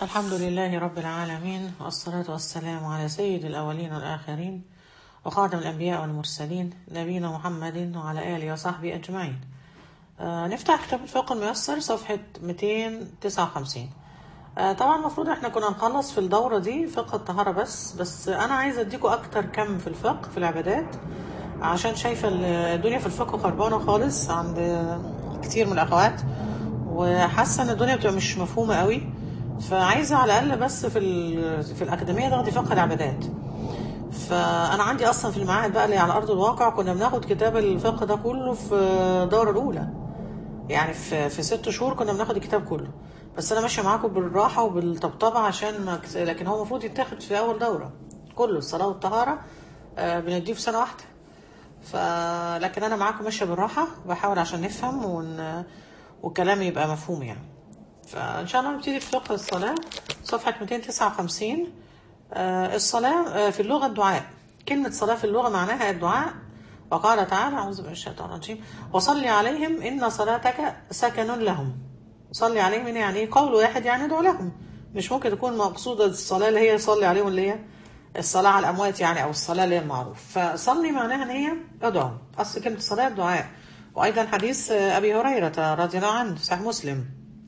الحمد لله رب العالمين والصلاة والسلام على سيد الأولين والآخرين وخاتم الأنبياء والمرسلين نبينا محمد وعلى آله وصحبه أجمعين آه نفتح كتاب الفقه الميسر صفحة 259 آه طبعا المفروض احنا كنا نخلص في الدورة دي فقه الطهارة بس بس أنا عايزة أديكوا أكتر كم في الفقه في العبادات عشان شايفة الدنيا في الفقه خربانة خالص عند كتير من الأخوات وحاسة إن الدنيا بتبقى مش مفهومة قوي فعايزة على الأقل بس في ال- في الأكاديمية تاخدي فقه العبادات فأنا عندي أصلا في المعاهد بقى اللي على أرض الواقع كنا بناخد كتاب الفقه ده كله في الدورة الأولى يعني في في ست شهور كنا بناخد الكتاب كله بس أنا ماشية معاكم بالراحة وبالطبطبة عشان ما كس- لكن هو المفروض يتاخد في أول دورة كله الصلاة والطهارة آه، بنديه في سنة واحدة ف لكن انا معاكم ماشيه بالراحه بحاول عشان نفهم ون... والكلام يبقى مفهوم يعني فان شاء الله نبتدي في فقه الصلاه صفحه 259 آه الصلاه آه في اللغه الدعاء كلمه صلاه في اللغه معناها الدعاء وقال تعالى اعوذ بالله من الشيطان الرجيم وصلي عليهم ان صلاتك سكن لهم صلي عليهم هنا يعني ايه قول واحد يعني ادعو لهم مش ممكن تكون مقصوده الصلاه اللي هي صلي عليهم اللي هي الصلاة على الأموات يعني أو الصلاة اللي هي المعروف فصلي معناها إن هي ادعو أصل كلمة الصلاة الدعاء وأيضا حديث أبي هريرة رضي الله عنه صحيح مسلم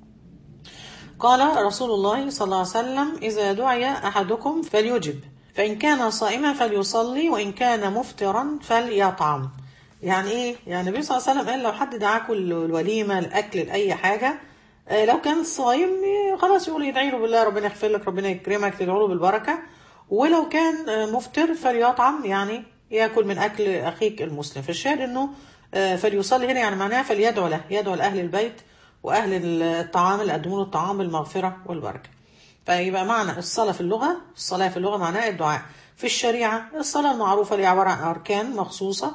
قال رسول الله صلى الله عليه وسلم إذا دعي أحدكم فليجب فإن كان صائما فليصلي وإن كان مفطرا فليطعم يعني إيه؟ يعني النبي صلى الله عليه وسلم قال لو حد دعاكم الوليمة الأكل لأي حاجة آه، لو كان صايم آه، خلاص يقول يدعي له بالله ربنا يغفر لك ربنا يكرمك تدعو له بالبركة ولو كان آه، مفطر فليطعم يعني ياكل من اكل اخيك المسلم فالشاهد انه آه، فليصلي هنا يعني معناها فليدعو له يدعو لاهل البيت واهل الطعام اللي قدموا له الطعام بالمغفره والبركه فيبقى معنى الصلاه في اللغه الصلاه في اللغه معناها الدعاء في الشريعه الصلاه المعروفه اللي عباره عن اركان مخصوصه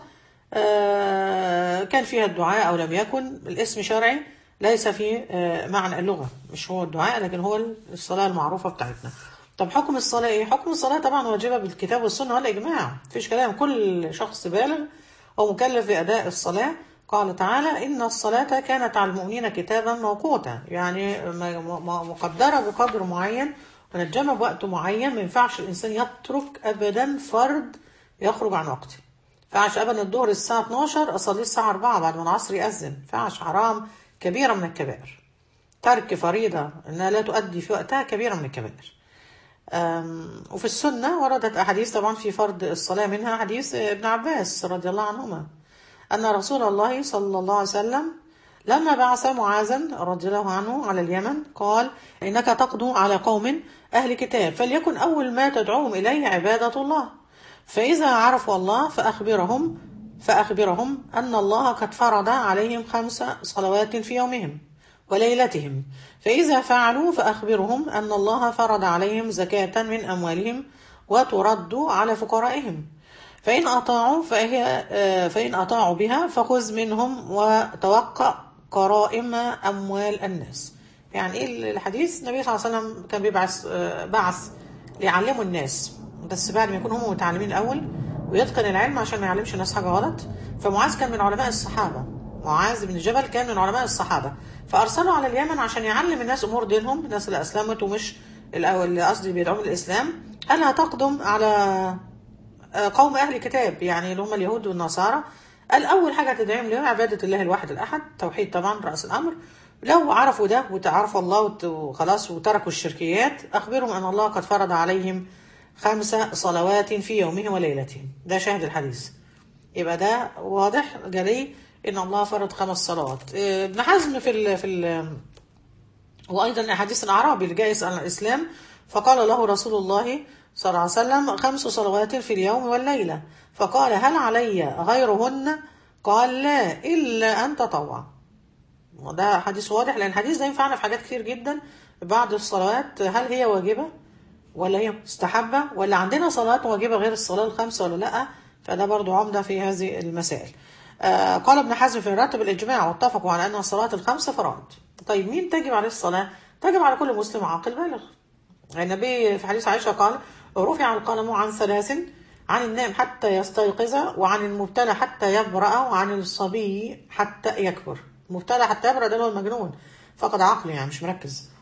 آه، كان فيها الدعاء او لم يكن الاسم شرعي ليس في آه، معنى اللغه مش هو الدعاء لكن هو الصلاه المعروفه بتاعتنا طب حكم الصلاة ايه؟ حكم الصلاة طبعا واجبة بالكتاب والسنة والإجماع مفيش كلام كل شخص بالغ هو مكلف بأداء الصلاة قال تعالى إن الصلاة كانت على المؤمنين كتابا موقوتا يعني م- م- مقدرة بقدر معين منجمة بوقت معين ما ينفعش الإنسان يترك أبدا فرض يخرج عن وقته ينفعش أبدا الظهر الساعة 12 أصلي الساعة 4 بعد ما العصر يأذن ينفعش حرام كبيرة من الكبائر ترك فريضة أنها لا تؤدي في وقتها كبيرة من الكبائر أم، وفي السنة وردت أحاديث طبعا في فرض الصلاة منها حديث ابن عباس رضي الله عنهما أن رسول الله صلى الله عليه وسلم لما بعث معاذا رضي الله عنه على اليمن قال إنك تقدم على قوم أهل كتاب فليكن أول ما تدعوهم إليه عبادة الله فإذا عرفوا الله فأخبرهم فأخبرهم أن الله قد فرض عليهم خمس صلوات في يومهم وليلتهم فإذا فعلوا فأخبرهم أن الله فرض عليهم زكاة من أموالهم وترد على فقرائهم فإن أطاعوا فهي آه، فإن أطاعوا بها فخذ منهم وتوقع كرائم أموال الناس يعني إيه الحديث النبي صلى الله عليه وسلم كان بيبعث آه، بعث ليعلموا الناس بس بعد ما يكونوا هم متعلمين الأول ويتقن العلم عشان ما يعلمش الناس حاجة غلط فمعاذ كان من علماء الصحابة معاذ بن جبل كان من علماء الصحابة فأرسلوا على اليمن عشان يعلم الناس أمور دينهم الناس اللي أسلمت ومش الأول اللي قصدي بيدعون الإسلام قال هتقدم على قوم أهل كتاب يعني اللي هم اليهود والنصارى قال أول حاجة تدعيهم لهم عبادة الله الواحد الأحد توحيد طبعا رأس الأمر لو عرفوا ده وتعرفوا الله وت- وخلاص وتركوا الشركيات أخبرهم أن الله قد فرض عليهم خمس صلوات في يومهم وليلتهم ده شاهد الحديث يبقى ده واضح جلي ان الله فرض خمس صلوات إيه، ابن حزم في ال في ال وايضا احاديث الاعرابي اللي جاء يسال عن الاسلام فقال له رسول الله صلى الله عليه وسلم خمس صلوات في اليوم والليله فقال هل علي غيرهن قال لا الا ان تطوع وده حديث واضح لان الحديث ده ينفعنا في حاجات كتير جدا بعد الصلوات هل هي واجبه ولا هي مستحبه ولا عندنا صلوات واجبه غير الصلاه الخمسه ولا لا فده برضو عمده في هذه المسائل آه قال ابن حزم في راتب الاجماع واتفقوا على ان الصلاه الخمسه فرائض طيب مين تجب عليه الصلاه تجب على كل مسلم عاقل بالغ النبي في حديث عائشه قال رفع القلم عن ثلاث عن النائم حتى يستيقظ وعن المبتلى حتى يبرأ وعن الصبي حتى يكبر المبتلى حتى يبرأ ده اللي هو المجنون فقد عقل يعني مش مركز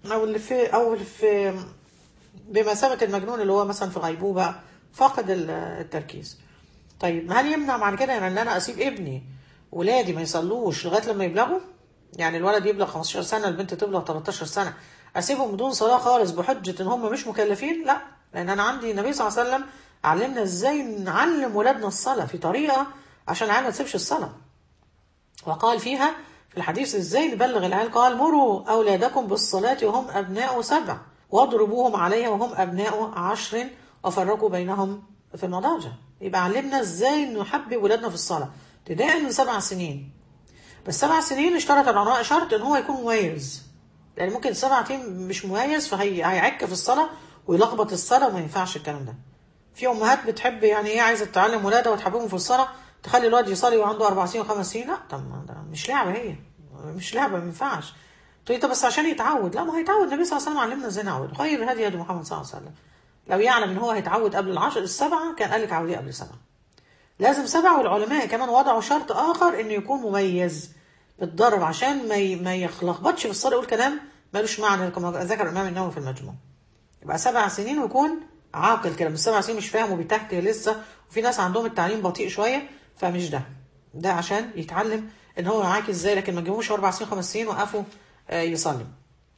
او اللي في او اللي في بمثابه المجنون اللي هو مثلا في غيبوبه فاقد ال- التركيز طيب هل يمنع معنى كده يعني ان انا اسيب ابني ولادي ما يصلوش لغايه لما يبلغوا يعني الولد يبلغ 15 سنه البنت تبلغ 13 سنه اسيبهم بدون صلاه خالص بحجه ان هم مش مكلفين لا لان انا عندي النبي صلى الله عليه وسلم علمنا ازاي نعلم ولادنا الصلاه في طريقه عشان العيال ما تسيبش الصلاه وقال فيها في الحديث ازاي نبلغ العيال قال مروا اولادكم بالصلاه وهم ابناء سبع واضربوهم عليها وهم ابناء عشر وفرقوا بينهم في المضاجع يبقى علمنا ازاي نحبب ولادنا في الصلاه ابتداء من سبع سنين بس سبع سنين اشترط العلماء شرط ان هو يكون مميز لان ممكن سبع سنين مش مميز فهيعك في الصلاه ويلخبط الصلاه وما ينفعش الكلام ده في امهات بتحب يعني ايه عايزه تعلم ولادها وتحببهم في الصلاه تخلي الواد يصلي وعنده اربع سنين وخمس سنين لا طب ما ده مش لعبه هي مش لعبه ما ينفعش تقولي طب بس عشان يتعود لا ما هيتعود النبي صلى الله عليه وسلم علمنا ازاي نعود خير هدي هدي محمد صلى الله عليه وسلم لو يعلم ان هو هيتعود قبل العشر السبعه كان قال لك عوديه قبل سبعه لازم سبعه والعلماء كمان وضعوا شرط اخر انه يكون مميز بالضرب عشان ما ي... ما يخلخبطش في الصلاه يقول كلام ملوش معنى كما ذكر الامام النووي في المجموع يبقى سبع سنين ويكون عاقل كده مش سبع سنين مش فاهم وبيتهته لسه وفي ناس عندهم التعليم بطيء شويه فمش ده ده عشان يتعلم ان هو معاك ازاي لكن ما تجيبوش اربع سنين خمس سنين وقفوا آه يصلي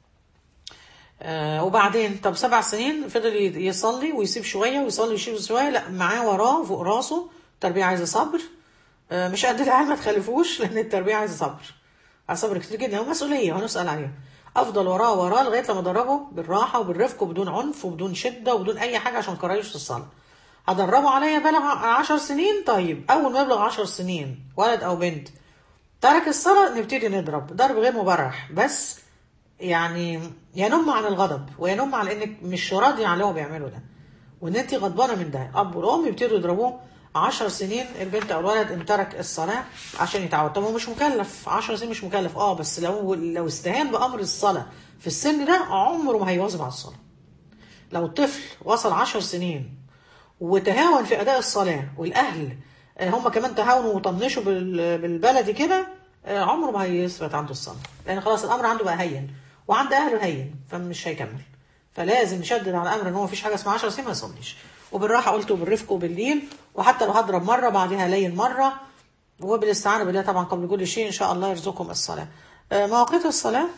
آه وبعدين طب سبع سنين فضل يصلي ويسيب شويه ويصلي ويسيب شويه لا معاه وراه فوق راسه التربيه عايزه صبر آه مش قد العيال ما تخلفوش لان التربيه عايزه صبر عايزه صبر كتير جدا ومسؤوليه وهنسال عليها افضل وراه وراه لغايه لما ادربه بالراحه وبالرفق وبدون عنف وبدون شده وبدون اي حاجه عشان ما يكرهوش في الصلاه هدربه عليا بلغ عشر سنين طيب اول ما يبلغ عشر سنين ولد او بنت ترك الصلاه نبتدي نضرب ضرب غير مبرح بس يعني ينم عن الغضب وينم على انك مش راضي على اللي هو بيعمله ده وان انت غضبانه من ده الاب والام يبتدوا يضربوه عشر سنين البنت او الولد ان ترك الصلاه عشان يتعود طب هو مش مكلف عشر سنين مش مكلف اه بس لو لو استهان بامر الصلاه في السن ده عمره ما هيواظب على الصلاه لو الطفل وصل عشر سنين وتهاون في اداء الصلاه والاهل هم كمان تهاونوا وطنشوا بالبلدي كده عمره ما هيثبت عنده الصلاه لان خلاص الامر عنده بقى هين وعند اهله هين فمش هيكمل فلازم نشدد على الامر ان هو مفيش حاجه اسمها 10 سنين ما يصليش وبالراحه قلت وبالرفق وبالليل وحتى لو هضرب مره بعدها لين مره وبالاستعانه بالله طبعا قبل كل شيء ان شاء الله يرزقكم الصلاه مواقيت الصلاه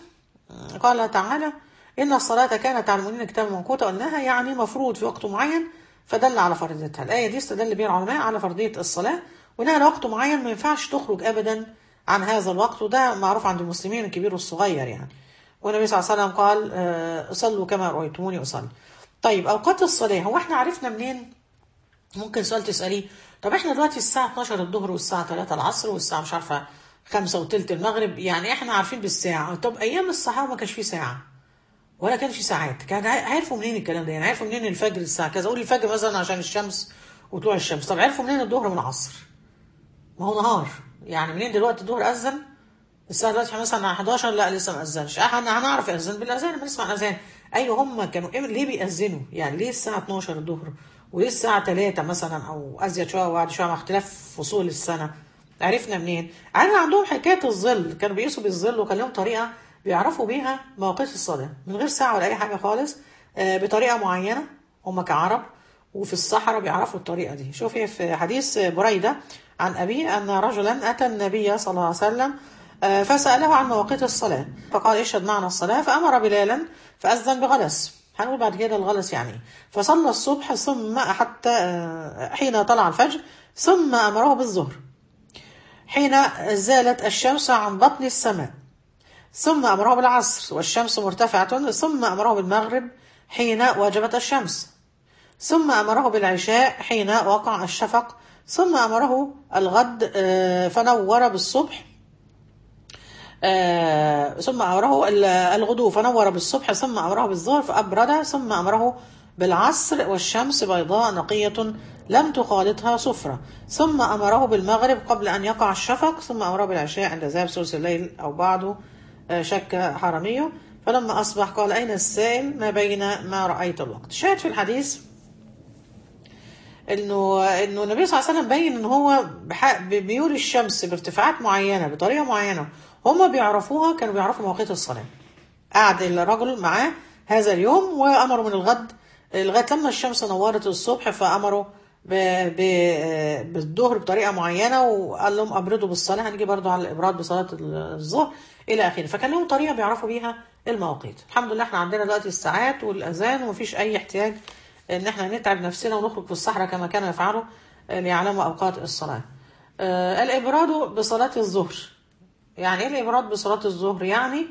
قال تعالى ان الصلاه كانت على المؤمنين كتابا موقوتا قلناها يعني مفروض في وقت معين فدل على فرضيتها الايه دي استدل بها العلماء على فرضيه الصلاه وانها لوقت معين ما ينفعش تخرج ابدا عن هذا الوقت وده معروف عند المسلمين الكبير والصغير يعني والنبي صلى الله عليه وسلم قال صلوا كما رأيتموني أصلي طيب أوقات الصلاة هو احنا عرفنا منين ممكن سؤال تسأليه طب احنا دلوقتي الساعة 12 الظهر والساعة 3 العصر والساعة مش عارفة 5 وثلث المغرب يعني احنا عارفين بالساعة طب أيام الصحابة ما كانش في ساعة ولا كان في ساعات كان عرفوا منين الكلام ده يعني عرفوا منين الفجر الساعة كذا قول الفجر مثلا عشان الشمس وطلوع الشمس طب عرفوا منين الظهر من العصر ما هو نهار يعني منين دلوقتي الظهر أذن الساعة دلوقتي مثلا 11 لا لسه ما أذنش احنا هنعرف يأذن بالأذان بنسمع الأذان أيوه هم كانوا إيه ليه بيأذنوا يعني ليه الساعة 12 الظهر وليه الساعة 3 مثلا أو أزيد شوية وبعد شوية مع اختلاف فصول السنة عرفنا منين؟ عرفنا عندهم حكاية الظل كانوا بيقيسوا بالظل وكان لهم طريقة بيعرفوا بيها مواقيت الصلاة من غير ساعة ولا أي حاجة خالص بطريقة معينة هم كعرب وفي الصحراء بيعرفوا الطريقة دي شوفي في حديث بريدة عن أبيه أن رجلا أتى النبي صلى الله عليه وسلم فسأله عن مواقيت الصلاة فقال اشهد معنا الصلاة فأمر بلالا فأذن بغلس هنقول بعد كده الغلس يعني فصلى الصبح ثم حتى حين طلع الفجر ثم أمره بالظهر حين زالت الشمس عن بطن السماء ثم أمره بالعصر والشمس مرتفعة ثم أمره بالمغرب حين وجبت الشمس ثم أمره بالعشاء حين وقع الشفق ثم أمره الغد فنور بالصبح آه ثم أمره الغدو فنور بالصبح ثم أمره بالظهر فأبرد ثم أمره بالعصر والشمس بيضاء نقية لم تخالطها صفرة ثم أمره بالمغرب قبل أن يقع الشفق ثم أمره بالعشاء عند ذهاب ثلث الليل أو بعده آه شك حرميه فلما أصبح قال أين السائل ما بين ما رأيت الوقت شاهد في الحديث انه انه النبي صلى الله عليه وسلم بين ان هو بميول الشمس بارتفاعات معينه بطريقه معينه هم بيعرفوها كانوا بيعرفوا مواقيت الصلاه قعد الرجل معاه هذا اليوم وامره من الغد لغايه لما الشمس نورت الصبح فامره ب... ب... بالظهر بطريقه معينه وقال لهم ابردوا بالصلاه هنيجي برضو على الابراد بصلاه الظهر الى اخره فكان لهم طريقه بيعرفوا بيها المواقيت الحمد لله احنا عندنا دلوقتي الساعات والاذان ومفيش اي احتياج ان احنا نتعب نفسنا ونخرج في الصحراء كما كان يفعله ليعلموا اوقات الصلاه آه الابراد بصلاه الظهر يعني ايه الابراد بصلاه الظهر يعني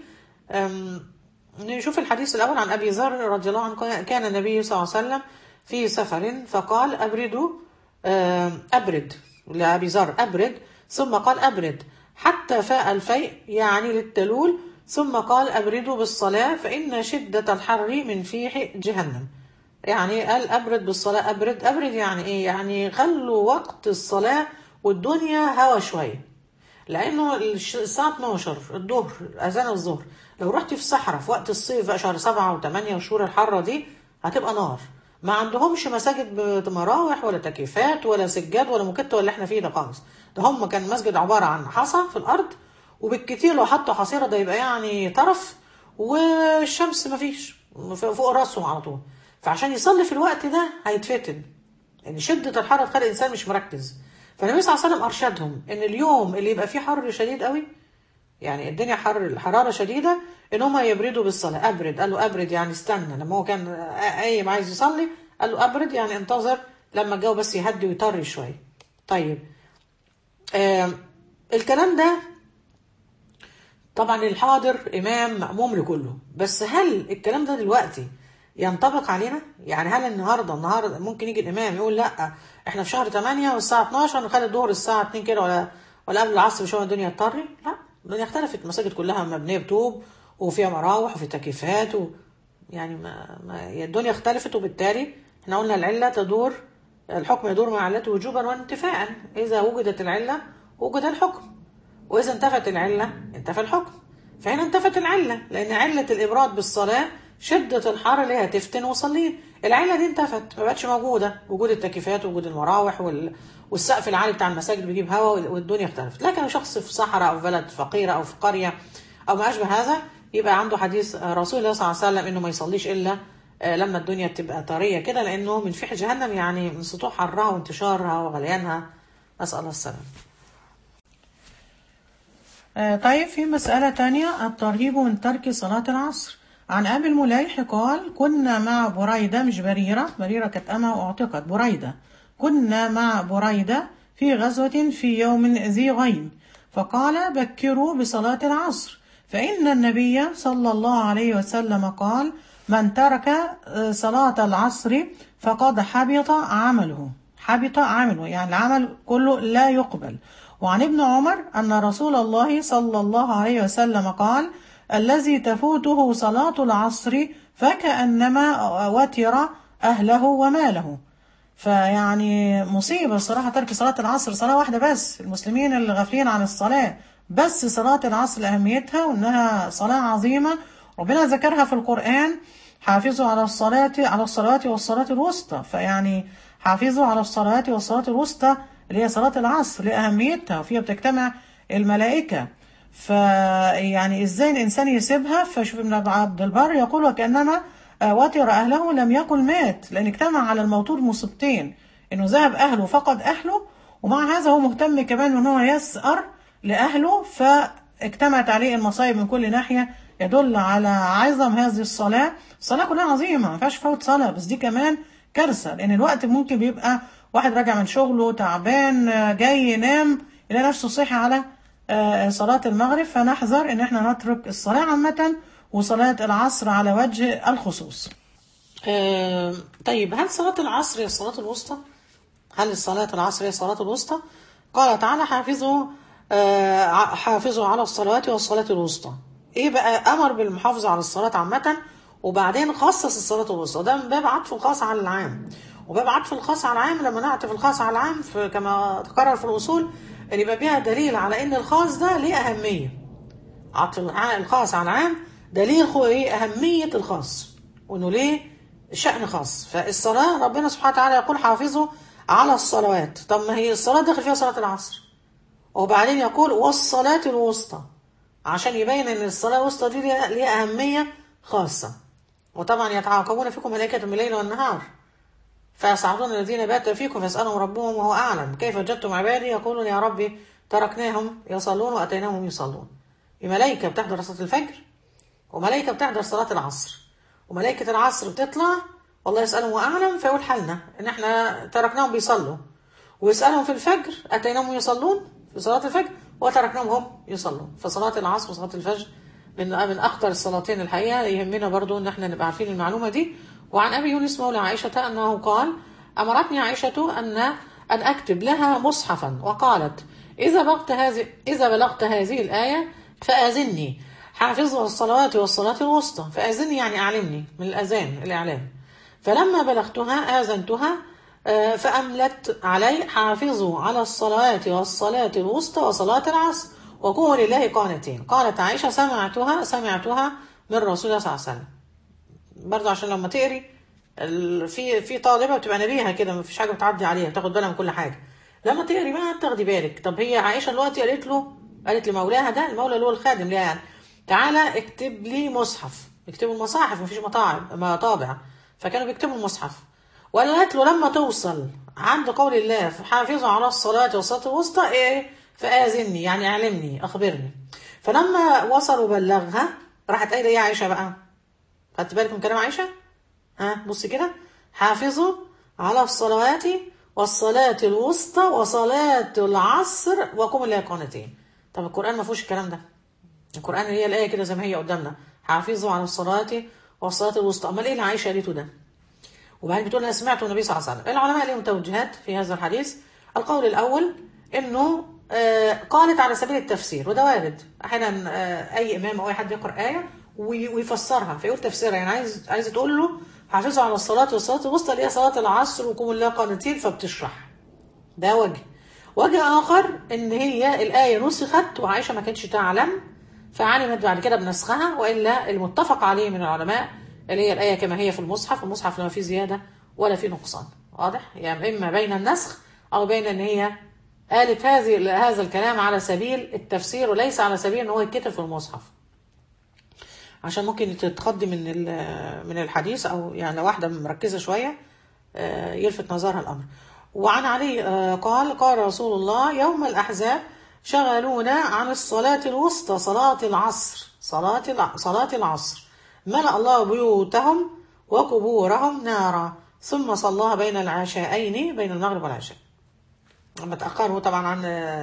نشوف الحديث الاول عن ابي ذر رضي الله عنه كان النبي صلى الله عليه وسلم في سفر فقال ابردوا ابرد لابي ذر ابرد ثم قال ابرد حتى فاء الفيء يعني للتلول ثم قال ابردوا بالصلاه فان شده الحر من فيح جهنم يعني قال ابرد بالصلاه ابرد ابرد يعني ايه يعني خلوا وقت الصلاه والدنيا هوا شويه لانه الساعه 12 الظهر اذان الظهر لو رحتي في الصحراء في وقت الصيف بقى شهر سبعة وثمانية وشهور الحارة دي هتبقى نار ما عندهمش مساجد بمراوح ولا تكييفات ولا سجاد ولا مكت ولا احنا فيه ده خالص ده هم كان مسجد عبارة عن حصى في الأرض وبالكتير لو حطوا حصيرة ده يبقى يعني طرف والشمس مفيش فوق راسهم على طول فعشان يصلي في الوقت ده هيتفتن يعني شدة الحر تخلي الإنسان مش مركز فالنبي صلى الله عليه وسلم أرشدهم إن اليوم اللي يبقى فيه حر شديد قوي يعني الدنيا حر الحراره شديده ان هم يبردوا بالصلاه ابرد قال له ابرد يعني استنى لما هو كان قايم عايز يصلي قال له ابرد يعني انتظر لما الجو بس يهدي ويطري شويه طيب آه الكلام ده طبعا الحاضر امام ماموم لكله بس هل الكلام ده دلوقتي ينطبق علينا يعني هل النهارده النهارده ممكن يجي الامام يقول لا احنا في شهر 8 والساعه 12 نخلي الظهر الساعه 2 كده ولا ولا قبل العصر بشويه الدنيا تطري لا الدنيا اختلفت المساجد كلها مبنيه بطوب وفيها مراوح وفي تكييفات و... يعني ما... ما الدنيا اختلفت وبالتالي احنا قلنا العله تدور الحكم يدور مع علته وجوبا وانتفاعا اذا وجدت العله وجد الحكم واذا انتفت العله انتفى الحكم فهنا انتفت العله لان عله الابراد بالصلاه شده الحر اللي هتفتن وصلين العله دي انتفت ما بقتش موجوده وجود التكييفات وجود المراوح وال... والسقف العالي بتاع المساجد بيجيب هواء والدنيا اختلفت لكن شخص في صحراء او في بلد فقيره او في قريه او ما اشبه هذا يبقى عنده حديث رسول الله صلى الله عليه وسلم انه ما يصليش الا لما الدنيا تبقى طريه كده لانه من فيح جهنم يعني من سطوح حرها وانتشارها وغليانها نسال الله السلامه طيب في مسألة تانية الترهيب من ترك صلاة العصر عن أبي المليح قال كنا مع بريدة مش بريرة بريرة كانت أما واعتقت بريدة كنا مع بريدة في غزوة في يوم ذي غيم فقال بكروا بصلاة العصر فإن النبي صلى الله عليه وسلم قال من ترك صلاة العصر فقد حبط عمله حبط عمله يعني العمل كله لا يقبل وعن ابن عمر أن رسول الله صلى الله عليه وسلم قال الذي تفوته صلاة العصر فكأنما وتر أهله وماله فيعني مصيبة الصراحة ترك صلاة العصر صلاة واحدة بس المسلمين اللي غافلين عن الصلاة بس صلاة العصر لأهميتها وإنها صلاة عظيمة ربنا ذكرها في القرآن حافظوا على الصلاة على الصلوات والصلاة الوسطى فيعني حافظوا على الصلاة والصلاة الوسطى اللي هي صلاة العصر لأهميتها وفيها بتجتمع الملائكة فيعني ازاي الانسان يسيبها فشوف ابن عبد البر يقول وكانما وتر اهله لم يقل مات لان اجتمع على الموتور مصيبتين انه ذهب اهله فقد اهله ومع هذا هو مهتم كمان ان هو يسأر لاهله فاجتمعت عليه المصايب من كل ناحيه يدل على عظم هذه الصلاه الصلاه كلها عظيمه ما فيهاش فوت صلاه بس دي كمان كارثه لان الوقت ممكن بيبقى واحد راجع من شغله تعبان جاي ينام يلاقي نفسه صحي على صلاة المغرب فنحذر ان احنا نترك الصلاة عامة وصلاة العصر على وجه الخصوص آه طيب هل صلاة العصر هي الصلاة الوسطى هل صلاة العصر هي الصلاة الوسطى قال تعالى حافظوا آه حافظوا على الصلوات والصلاة الوسطى ايه بقى امر بالمحافظة على الصلاة عامة وبعدين خصص الصلاة الوسطى ده من باب عطف الخاص على العام وباب عطف الخاص على العام لما نعطف الخاص على العام كما تكرر في الأصول اللي يبقى بيها دليل على ان الخاص ده ليه اهميه عطف الخاص على العام دليل هو ايه اهميه الخاص وانه ليه شأن خاص فالصلاه ربنا سبحانه وتعالى يقول حافظوا على الصلوات طب ما هي الصلاه داخل فيها صلاه العصر وبعدين يقول والصلاه الوسطى عشان يبين ان الصلاه الوسطى دي ليها ليها اهميه خاصه وطبعا يتعاقبون فيكم ملائكه بالليل والنهار فيصعدون الذين باتوا فيكم فيسالهم ربهم وهو اعلم كيف وجدتم عبادي يقولون يا ربي تركناهم يصلون واتيناهم يصلون الملائكه بتحضر صلاه الفجر وملائكه بتحضر صلاه العصر وملائكه العصر بتطلع والله يسالهم واعلم فيقول حالنا ان احنا تركناهم بيصلوا ويسالهم في الفجر اتيناهم يصلون في صلاه الفجر وتركناهم هم يصلون فصلاه العصر وصلاه الفجر من من اخطر الصلاتين الحقيقه يهمنا برضو ان احنا نبقى عارفين المعلومه دي وعن ابي يونس مولى عائشه انه قال امرتني عائشه ان ان اكتب لها مصحفا وقالت اذا بلغت هذه اذا بلغت هذه الايه فاذني حافظوا الصلوات والصلاه الوسطى فاذني يعني اعلمني من الاذان الاعلام فلما بلغتها آذنتها آه، فأملت علي حافظوا على الصلوات والصلاة الوسطى وصلاة العصر وقوموا لله قانتين قالت عائشة سمعتها سمعتها من رسول الله صلى الله عليه وسلم برضه عشان لما تقري ال- في في طالبه بتبقى نبيهه كده ما فيش حاجه بتعدي عليها بتاخد بالها من كل حاجه لما تقري بقى تاخدي بالك طب هي عائشه دلوقتي قالت له قالت لمولاها ده المولى اللي هو الخادم ليها يعني تعالى اكتب لي مصحف اكتبوا المصاحف مفيش مطاعم مطابع فكانوا بيكتبوا المصحف وقالت له لما توصل عند قول الله حافظوا على الصلاة والصلاة الوسطى ايه فآذني يعني اعلمني اخبرني فلما وصلوا بلغها راحت قايله ايه يا عائشه بقى خدت بالك من كلام عائشه ها بص كده حافظوا على الصلوات والصلاة الوسطى وصلاة العصر وقوموا لله قانتين طب القرآن ما فيهوش الكلام ده القرآن هي الآية كده زي ما هي قدامنا حافظوا على الصلاة والصلاة الوسطى أمال إيه اللي عائشة قالته ده وبعدين بتقول أنا سمعت النبي صلى الله عليه وسلم العلماء لهم توجيهات في هذا الحديث القول الأول إنه آه قالت على سبيل التفسير وده وارد أحيانا آه أي إمام أو أي حد يقرأ آية وي- ويفسرها فيقول تفسيرها يعني عايز عايز تقول له حافظوا على الصلاة والصلاة الوسطى اللي هي صلاة العصر وقوموا لله قانتين فبتشرح ده وجه وجه آخر إن هي الآية نسخت وعائشة ما كانتش تعلم فعلمت بعد كده بنسخها وإلا المتفق عليه من العلماء اللي هي الآية كما هي في المصحف المصحف لا فيه زيادة ولا فيه نقصان واضح يعني إما بين النسخ أو بين إن هي قالت هذه هذا الكلام على سبيل التفسير وليس على سبيل إن هو يتكتب في المصحف عشان ممكن تتخضي من ال- من الحديث او يعني لو واحده مركزه شويه آه، يلفت نظرها الامر وعن علي آه، قال قال رسول الله يوم الاحزاب شغلونا عن الصلاه الوسطى صلاه العصر صلاه الع- صلاه العصر ملأ الله بيوتهم وقبورهم نارا ثم صلاها بين العشاءين بين المغرب والعشاء لما تأخروا طبعا عن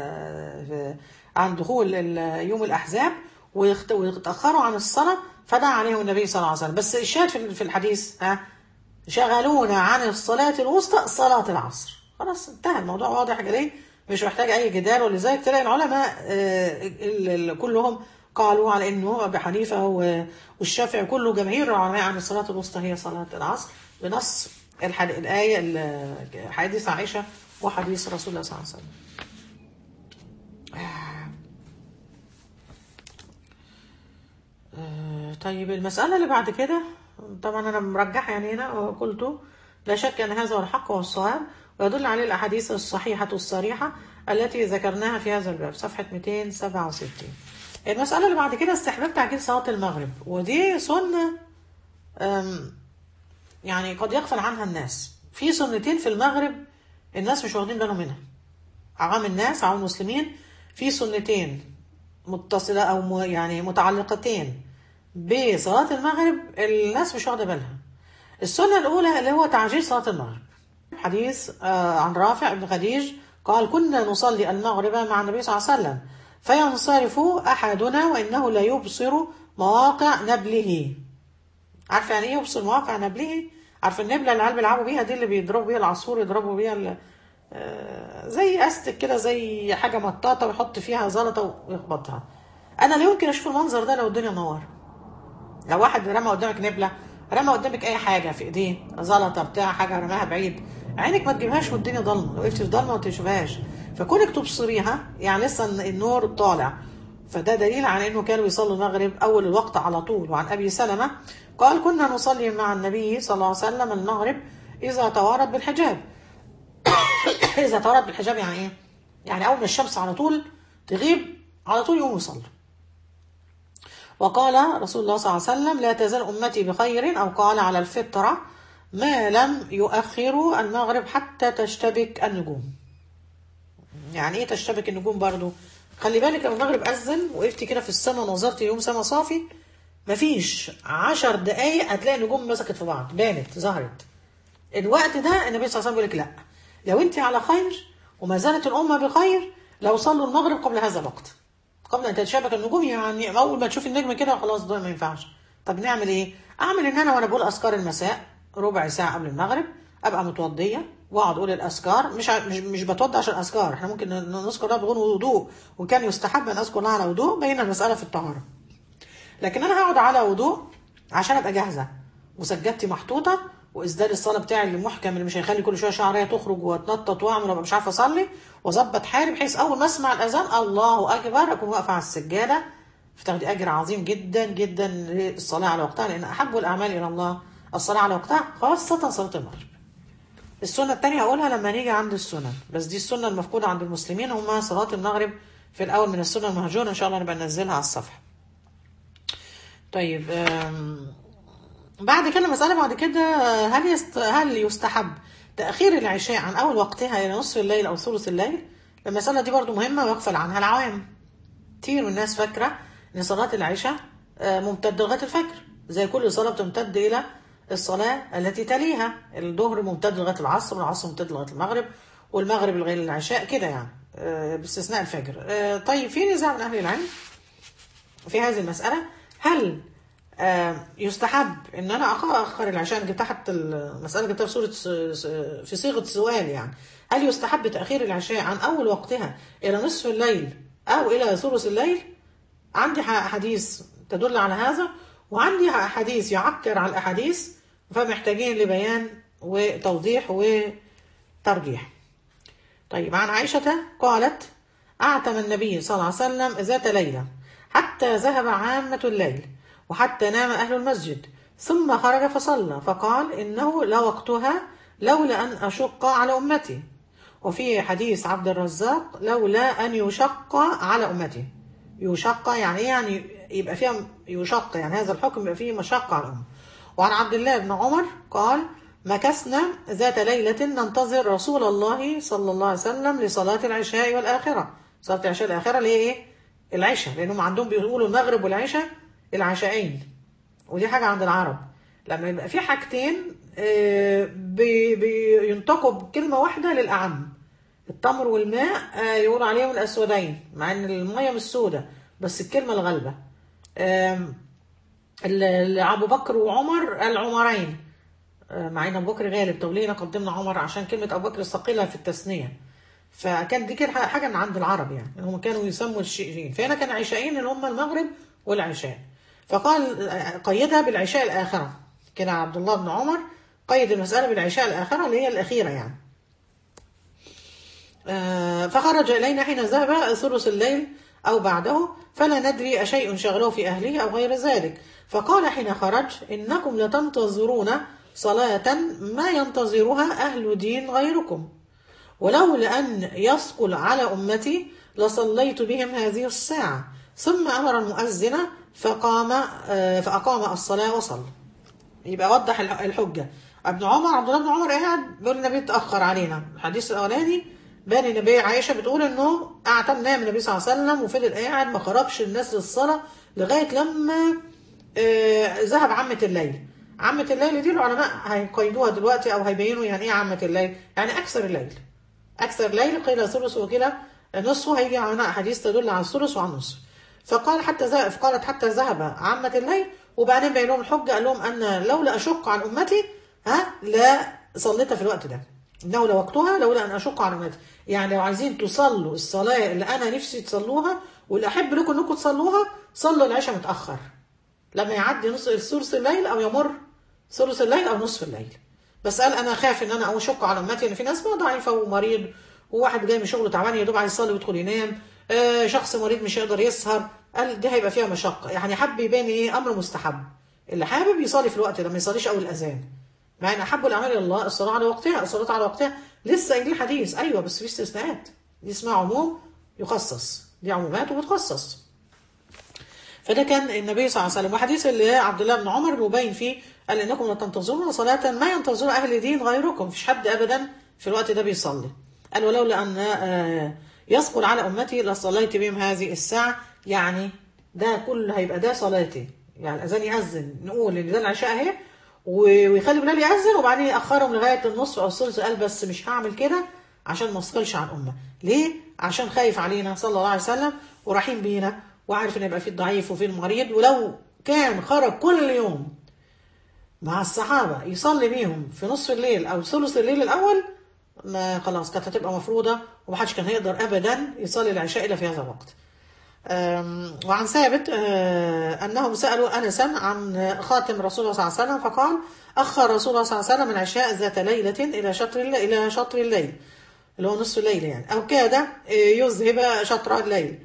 عن دخول ال- يوم الأحزاب ويخت- ويتأخروا عن الصلاة فدعا عليهم النبي صلى الله عليه وسلم بس الشاهد في في الحديث ها شغلونا عن الصلاة الوسطى صلاة العصر خلاص انتهى الموضوع واضح ليه مش محتاج أي جدال ولذلك تلاقي العلماء آه، ال- ال- كلهم قالوا على انه ابي حنيفه و- والشافعي كله جماهير العلماء عن الصلاه الوسطى هي صلاه العصر بنص الحد... الايه ال- حديث عائشه وحديث رسول الله صلى الله عليه وسلم. آه، طيب المسألة اللي بعد كده طبعا أنا مرجحة يعني هنا وقلت لا شك أن هذا هو الحق والصواب ويدل عليه الأحاديث الصحيحة الصريحة التي ذكرناها في هذا الباب صفحة 267 المسألة اللي بعد كده استحباب تعجيل صلاة المغرب ودي سنة أم، يعني قد يغفل عنها الناس في سنتين في المغرب الناس مش واخدين بالهم منها عوام الناس عوام المسلمين في سنتين متصلة أو م- يعني متعلقتين بصلاة المغرب الناس مش واخدة بالها السنة الأولى اللي هو تعجيل صلاة المغرب حديث آه، عن رافع بن خديج قال كنا نصلي المغرب مع النبي صلى الله عليه وسلم فينصرف أحدنا وإنه لا يبصر مواقع نبله عارفه يعني ايه يبصر مواقع نبله عارفه النبله اللي العيال بيلعبوا بيها دي اللي بيضربوا بيها العصفور يضربوا بيها ال- آه، زي استك كده زي حاجه مطاطه ويحط فيها زلطه ويخبطها انا لا يمكن اشوف المنظر ده لو الدنيا منوره لو واحد رمى قدامك نبله رمى قدامك اي حاجه في ايديه زلطه بتاع حاجه رماها بعيد عينك ما تجيبهاش والدنيا ضلمه لو وقفتي في ضلمه ما تشوفهاش فكونك تبصريها يعني لسه النور طالع فده دليل على انه كانوا يصلوا المغرب اول الوقت على طول وعن ابي سلمه قال كنا نصلي مع النبي صلى الله عليه وسلم المغرب اذا توارت بالحجاب اذا توارت بالحجاب يعني ايه؟ يعني اول ما الشمس على طول تغيب على طول يقوموا يصلوا وقال رسول الله صلى الله عليه وسلم لا تزال أمتي بخير أو قال على الفطرة ما لم يؤخروا المغرب حتى تشتبك النجوم يعني ايه تشتبك النجوم برضو خلي بالك لو المغرب أذن وقفت كده في السماء ونظرت يوم سما صافي مفيش عشر دقايق هتلاقي النجوم مسكت في بعض بانت ظهرت الوقت ده النبي صلى الله عليه وسلم بيقول لك لا لو انت على خير وما زالت الامه بخير لو صلوا المغرب قبل هذا الوقت قبل ان تتشابك النجوم يعني اول ما تشوف النجم كده خلاص ده ما ينفعش طب نعمل ايه اعمل ان انا وانا بقول اذكار المساء ربع ساعه قبل المغرب ابقى متوضيه واقعد اقول الاذكار مش ع- مش مش بتوضى عشان اذكار احنا ممكن ن- نذكر ده بدون وضوء وكان يستحب ان اذكر الله على وضوء بين المساله في الطهاره لكن انا هقعد على وضوء عشان ابقى جاهزه وسجادتي محطوطه واسدال الصلاه بتاعي المحكم اللي مش هيخلي كل شويه شعريه تخرج واتنطط واعمل وابقى مش عارفه اصلي واظبط حالي بحيث اول ما اسمع الاذان الله اكبر اكون واقفه على السجاده فتاخدي اجر عظيم جدا جدا للصلاه على وقتها لان احب الاعمال الى الله الصلاه على وقتها خاصه صلاه المغرب السنة التانية هقولها لما نيجي عند السنن بس دي السنة المفقودة عند المسلمين هما صلاة المغرب في الأول من السنة المهجورة إن شاء الله نبقى ننزلها على الصفحة طيب آم، بعد كده مسألة بعد كده هل يست... هل يستحب تأخير العشاء عن أول وقتها إلى نصف الليل أو ثلث الليل؟ المسألة دي برضو مهمة ويغفل عنها العوام كتير من الناس فاكرة إن صلاة العشاء آه، ممتدة لغاية الفجر زي كل صلاة بتمتد إلى الصلاة التي تليها الظهر ممتد لغاية العصر والعصر ممتد لغاية المغرب والمغرب لغاية العشاء كده يعني آه، باستثناء الفجر آه، طيب في نزاع من أهل العلم في هذه المسألة هل آه، يستحب ان انا أخ- اخر العشاء انا جبتها حتى المسألة جبتها في صورة س- س- في صيغة سؤال يعني هل يستحب تأخير العشاء عن اول وقتها الى نصف الليل او الى ثلث الليل عندي ح- حديث تدل على هذا وعندي ح- حديث يعكر على الاحاديث فمحتاجين لبيان وتوضيح وترجيح طيب عن عائشة قالت أعتم النبي صلى الله عليه وسلم ذات ليلة حتى ذهب عامة الليل وحتى نام أهل المسجد ثم خرج فصلى فقال إنه لوقتها لولا أن أشق على أمتي وفي حديث عبد الرزاق لولا أن يشق على أمتي يشق يعني إيه؟ يعني يبقى فيها يشق يعني هذا الحكم يبقى فيه مشقة على الأمة وعن عبد الله بن عمر قال مكثنا ذات ليلة ننتظر رسول الله صلى الله عليه وسلم لصلاة العشاء والآخرة صلاة العشاء الآخرة اللي هي إيه؟ العشاء لأنهم عندهم بيقولوا المغرب والعشاء العشاءين ودي حاجة عند العرب لما يبقى في حاجتين آه، بي- بينطقوا بكلمة واحدة للأعم التمر والماء آه، يقولوا عليهم الأسودين مع إن المية مش سودة بس الكلمة الغالبة آم، ال- ال- أبو بكر وعمر العمرين آه، مع ان ابو بكر غالب طب ليه قدمنا عمر عشان كلمه ابو بكر ثقيله في التثنيه فكان دي كده حاجه من عند العرب يعني هم كانوا يسموا الشيئين فهنا كان عشاءين اللي هم المغرب والعشاء فقال آه، قيدها بالعشاء الاخره كده عبد الله بن عمر قيد المساله بالعشاء الاخره اللي هي الاخيره يعني آه، فخرج إلينا حين ذهب ثلث الليل أو بعده فلا ندري أشيء شغله في أهله أو غير ذلك فقال حين خرج إنكم لتنتظرون صلاة ما ينتظرها أهل دين غيركم ولولا أن يثقل على أمتي لصليت بهم هذه الساعة ثم أمر المؤذن فقام آه، فأقام الصلاة وصلى يبقى وضح الح- الحجه ابن عمر عبد الله بن عمر قاعد بيقول النبي اتاخر علينا الحديث الاولاني بان النبي عائشه بتقول انه اعتم نام النبي صلى الله عليه وسلم وفضل قاعد ما خرجش الناس للصلاه لغايه لما آه، ذهب عامه الليل عامه الليل دي العلماء هيقيدوها دلوقتي او هيبينوا يعني ايه عامه الليل يعني اكثر الليل اكثر الليل قيل ثلث وكده نصفه هيجي عنا احاديث تدل على الثلث وعلى النصف فقال حتى ذهب قالت حتى ذهب عامة الليل وبعدين بين لهم الحجة قال لهم أن لولا أشق عن أمتي ها لا صليت في الوقت ده إنه لوقتها لولا أن أشق عن أمتي يعني لو عايزين تصلوا الصلاة اللي أنا نفسي تصلوها واللي أحب لكم أنكم تصلوها صلوا العشاء متأخر لما يعدي نص ثلث الليل أو يمر ثلث الليل أو نصف الليل بس قال أنا خاف إن أنا أشق على أمتي إن في ناس ما ضعيفة ومريض وواحد جاي من شغله تعبان يا دوب عايز يصلي ويدخل ينام آه شخص مريض مش هيقدر يسهر قال دي هيبقى فيها مشقة يعني حب يبين ايه امر مستحب اللي حابب يصلي في الوقت ده ما يصليش اول الاذان مع ان احب الاعمال الى الله الصلاه على وقتها الصلاه على وقتها لسه قايلين حديث ايوه بس في استثناءات دي اسمها عموم يخصص دي عمومات وبتخصص فده كان النبي صلى الله عليه وسلم وحديث اللي عبد الله بن عمر مبين فيه قال انكم لا تنتظرون صلاه ما ينتظر اهل دين غيركم مفيش حد ابدا في الوقت ده بيصلي قال ولولا ان آه، يثقل على امتي لصليت بهم هذه الساعه يعني ده كل هيبقى ده صلاتي يعني الاذان ياذن نقول ان ده العشاء اهي و- ويخلي بلال ياذن وبعدين ياخرهم لغايه النصف او الثلث قال بس مش هعمل كده عشان ما اثقلش على الامه ليه عشان خايف علينا صلى الله عليه وسلم ورحيم بينا وعارف ان يبقى في الضعيف وفي المريض ولو كان خرج كل يوم مع الصحابة يصلي بيهم في نصف الليل أو ثلث الليل الأول ما خلاص كانت هتبقى مفروضة ومحدش كان هيقدر أبدا يصلي العشاء إلا في هذا الوقت أم، وعن ثابت آه، أنهم سألوا أنسا عن خاتم رسول الله صلى الله عليه وسلم فقال أخر رسول الله صلى الله عليه وسلم العشاء ذات ليلة إلى شطر الليل إلى شطر الليل اللي هو نصف الليل يعني أو كاد آه، يذهب شطر الليل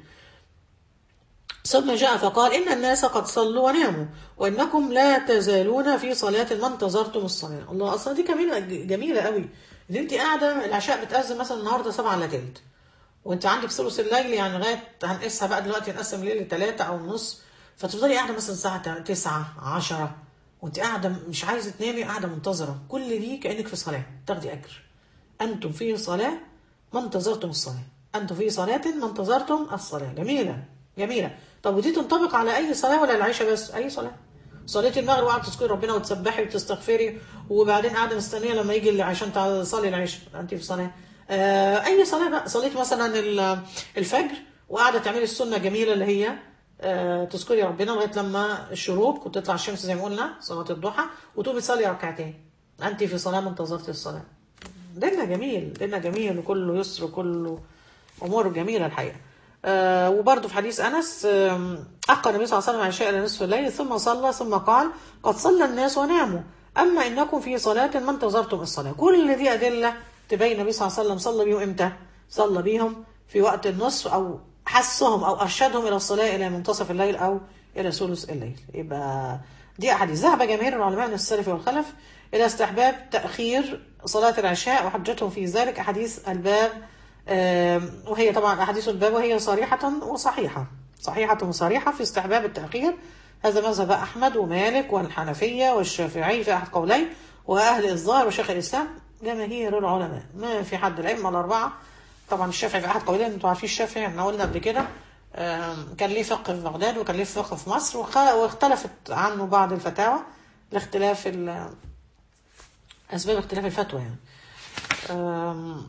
ثم جاء فقال إن الناس قد صلوا وناموا وإنكم لا تزالون في صلاة ما انتظرتم الصلاة الله أصلا دي جميلة جميلة قوي إن أنت قاعدة العشاء بتأذن مثلا النهاردة سبعة إلا تلت وأنت عندك ثلث الليل يعني لغاية هنقيسها بقى دلوقتي نقسم الليل لتلاتة أو نص فتفضلي قاعدة مثلا الساعة تسعة عشرة وأنت قاعدة مش عايزة تنامي قاعدة منتظرة كل دي كأنك في صلاة تاخدي أجر أنتم في صلاة ما انتظرتم الصلاة أنتم في صلاة ما انتظرتم الصلاة جميلة جميلة طب ودي تنطبق على أي صلاة ولا العشاء بس أي صلاة صليتي المغرب وقعدت تذكري ربنا وتسبحي وتستغفري وبعدين قاعدة مستنية لما يجي اللي عشان تصلي العشاء أنت في صلاة آه أي صلاة بقى صليت مثلا ال- الفجر وقاعدة تعملي السنة الجميلة اللي هي آه تذكري ربنا لغاية لما الشروق كنت تطلع الشمس زي ما قلنا صلاة الضحى وتقومي تصلي ركعتين أنت في صلاة ما انتظرتي الصلاة ديننا جميل ديننا جميل وكله يسر وكله امور جميله الحقيقه آه وبرضه في حديث انس آم، اقى النبي صلى الله عليه وسلم عشاء الى نصف الليل ثم صلى ثم قال قد صلى الناس وناموا اما انكم في صلاه ما انتظرتم الصلاه كل دي ادله تبين النبي صلى الله عليه وسلم صلى بيهم امتى صلى بيهم في وقت النصف او حثهم او ارشدهم الى الصلاه الى منتصف الليل او الى ثلث الليل يبقى دي احاديث ذهب جماهير العلماء من السلف والخلف الى استحباب تاخير صلاه العشاء وحجتهم في ذلك احاديث الباب آم، وهي طبعا احاديث الباب وهي صريحه وصحيحه صحيحه وصريحه في استحباب التاخير هذا مذهب احمد ومالك والحنفيه والشافعي في احد قولين واهل الظاهر وشيخ الاسلام جماهير العلماء ما في حد الائمه الاربعه طبعا الشافعي في احد قولين انتوا عارفين الشافعي احنا قلنا قبل كده آم، كان ليه فقه في بغداد وكان ليه فقه في مصر وخ- واختلفت عنه بعض الفتاوى لاختلاف ال- اسباب اختلاف الفتوى يعني آم،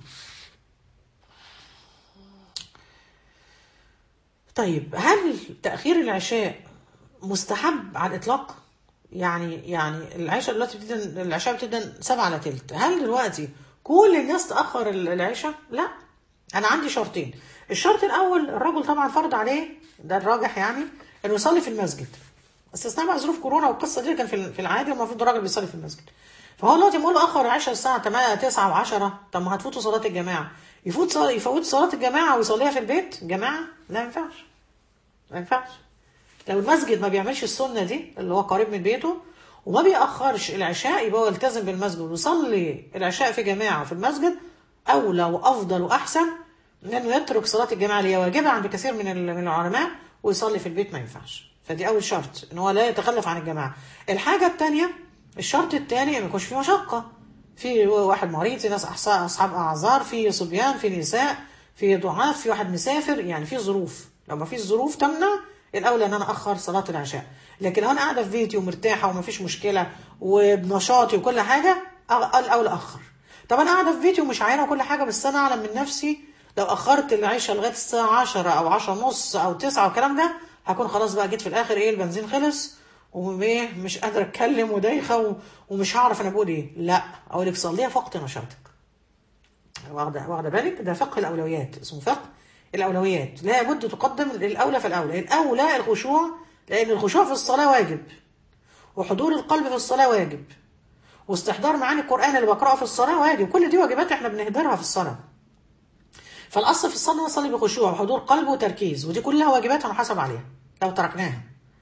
طيب هل تأخير العشاء مستحب على الإطلاق؟ يعني يعني العشاء دلوقتي بتبدأ العشاء بتبدأ سبعة على تلت، هل دلوقتي كل الناس تأخر ال- العشاء؟ لا أنا عندي شرطين، الشرط الأول الرجل طبعا فرض عليه ده الراجح يعني إنه يصلي في المسجد. استثناء بقى ظروف كورونا والقصة دي كان في في العادي المفروض الراجل بيصلي في المسجد. فهو دلوقتي بيقول له أخر العشاء الساعة 8 9 و10 طب ما هتفوتوا صلاة الجماعة. يفوت صلاة يفوت صلاة الجماعة ويصليها في البيت جماعة؟ لا ما ينفعش. ما ينفعش لو المسجد ما بيعملش السنة دي اللي هو قريب من بيته وما بيأخرش العشاء يبقى هو يلتزم بالمسجد ويصلي العشاء في جماعة في المسجد أولى وأفضل وأحسن من إنه يترك صلاة الجماعة اللي هي واجبة عند كثير من ال- من العلماء ويصلي في البيت ما ينفعش فدي أول شرط إن هو لا يتخلف عن الجماعة الحاجة الثانية الشرط الثاني ما يكونش فيه مشقة في واحد مريض في ناس أحصاء- أصحاب أعذار في صبيان في نساء في ضعاف في واحد مسافر يعني في ظروف لو ما فيش ظروف تمنع الاولى ان انا اخر صلاه العشاء لكن لو انا قاعده في بيتي ومرتاحه وما فيش مشكله وبنشاطي وكل حاجه أ- الاولى اخر طب انا قاعده في بيتي ومش عاينه وكل حاجه بس انا اعلم من نفسي لو اخرت العشاء لغايه الساعه 10 او 10 ونص او 9 والكلام ده هكون خلاص بقى جيت في الاخر ايه البنزين خلص وايه مش قادره اتكلم ودايخه و- ومش هعرف انا بقول ايه لا اقول لك صليها في وقت نشاطك واخده واخده بالك ده فقه الاولويات اسمه فقه الاولويات لابد تقدم الاولى فالاولى الاولى الخشوع لان الخشوع في الصلاه واجب وحضور القلب في الصلاه واجب واستحضار معاني القران اللي بقراه في الصلاه واجب كل دي واجبات احنا بنهدرها في الصلاه فالاصل في الصلاه نصلي بخشوع وحضور قلب وتركيز ودي كلها واجبات هنحاسب عليها لو تركناها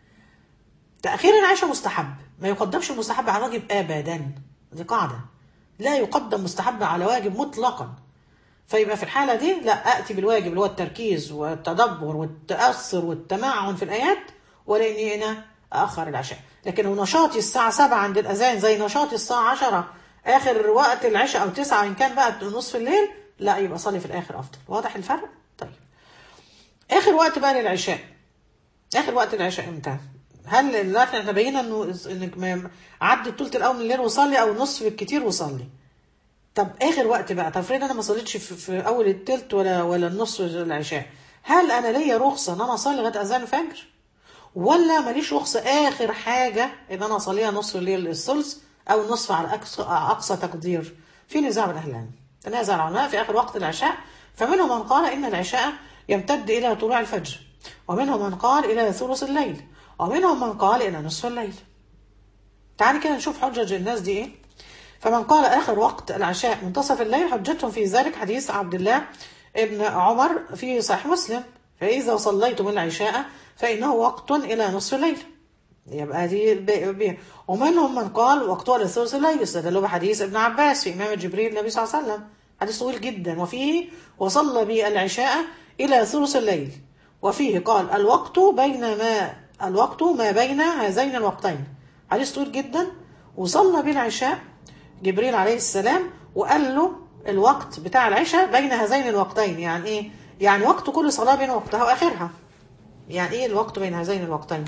تأخير العشاء مستحب ما يقدمش المستحب على واجب أبدا دي قاعدة لا يقدم مستحب على واجب مطلقا فيبقى في الحالة دي لا أتي بالواجب اللي هو التركيز والتدبر والتأثر والتمعن في الآيات ولا اني هنا اخر العشاء لكن لو نشاطي الساعه 7 عند الاذان زي نشاطي الساعه 10 اخر وقت العشاء او 9 ان كان بقى نصف الليل لا يبقى صلي في الاخر افضل واضح الفرق طيب اخر وقت بقى للعشاء اخر وقت العشاء امتى هل دلوقتي احنا بينا انه انك ما عدي الثلث الاول من الليل وصلي او النصف بالكتير وصلي طب اخر وقت بقى طب افرض انا ما صليتش في, في اول الثلث ولا ولا النصف العشاء هل انا ليا رخصه ان انا اصلي لغايه اذان الفجر ولا ماليش رخصه اخر حاجه ان انا اصليها نصف الليل الثلث او النصف على اقصى اقصى تقدير في نزاع بين اهل العلم تنازع العلماء في اخر وقت العشاء فمنهم من قال ان العشاء يمتد الى طلوع الفجر ومنهم من قال الى ثلث الليل ومنهم من قال الى نصف الليل تعالي كده نشوف حجج الناس دي ايه فمن قال اخر وقت العشاء منتصف الليل حجتهم في ذلك حديث عبد الله ابن عمر في صحيح مسلم فاذا صليتم العشاء فانه وقت الى نصف الليل يبقى دي بي ومنهم من قال وقتها لثلث الليل استدلوا بحديث ابن عباس في إمام جبريل النبي صلى الله عليه وسلم حديث طويل جدا وفيه وصلى بي العشاء إلى ثلث الليل وفيه قال الوقت بين ما الوقت ما بين هذين الوقتين حديث طويل جدا وصلى بي العشاء جبريل عليه السلام وقال له الوقت بتاع العشاء بين هذين الوقتين يعني ايه يعني وقت كل صلاة بين وقتها وآخرها يعني ايه الوقت بين هذين الوقتين